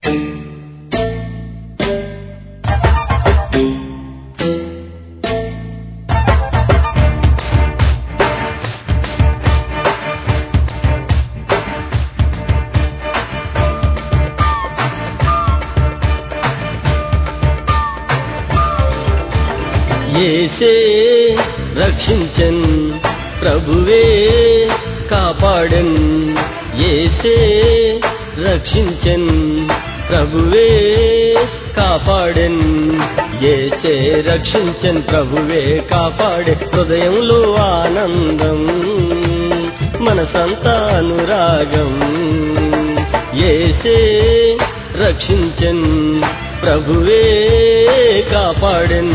ఏసే రక్షించన్ ప్రభువే కాపాడన్ ఏసే రక్షించన్ ప్రభువే కాపాడన్ ఏసే రక్షించన్ ప్రభువే కాపాడే హృదయంలో ఆనందం మనసంతా అనురాగం ఏసే రక్షించన్ ప్రభువే కాపాడన్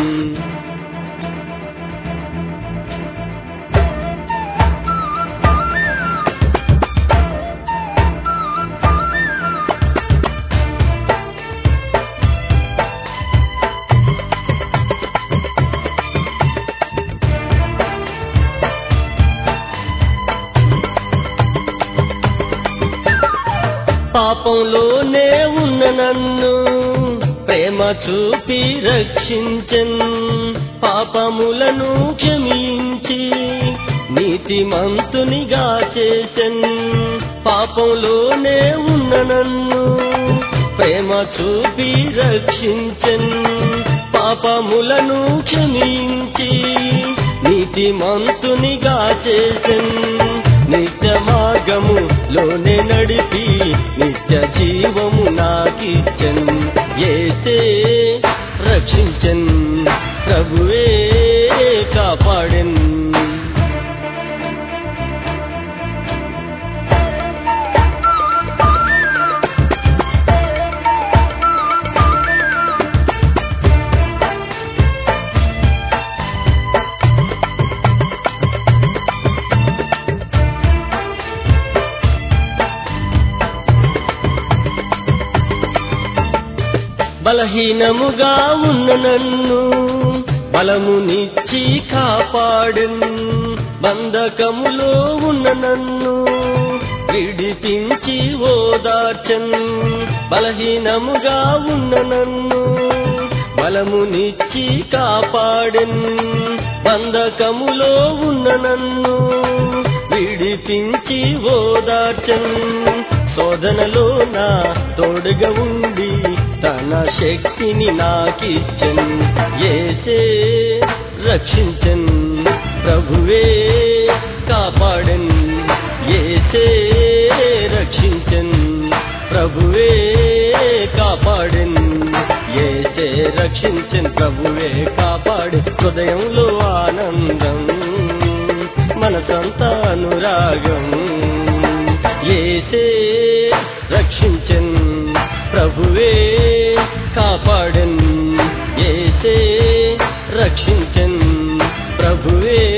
పాపంలోనే ఉన్న నన్ను ప్రేమ చూపి రక్షించన్ పాపములను క్షమించి నీతిమంతునిగా చేసన్ పాపంలోనే ఉన్న నన్ను ప్రేమ చూపి రక్షించన్ పాపములను క్షమించి నీతిమంతునిగా చేసన్ నిత్య మార్గము లోనే నడిపి నిత్య జీవము నాకిచ్చన్ ఏసే రక్షించన్ ప్రభువే కాపాడన్ బలహీనముగా ఉన్న నన్ను బలమునిచ్చి కాపాడన్ బంధకములో ఉన్న నన్ను విడిపించి ఓదార్చన్ బలహీనముగా ఉన్న నన్ను బలమునిచ్చి కాపాడన్ బంధకములో ఉన్న నన్ను విడిపించి ఓదార్చన్ శోధనలో నా తోడుగా ఉండి తన శక్తిని నాకిచ్చన్ ఏసే రక్షించన్ ప్రభువే కాపాడన్ ఏసే రక్షించన్ ప్రభువే కాపాడన్ ఏసే రక్షించన్ ప్రభువే కాపాడు హృదయంలో ఆనందం మనసంతా అనురాగం ఏసే రక్షించన్ ప్రభువే కాపాడన్ ఏసే రక్షించన్ ప్రభువే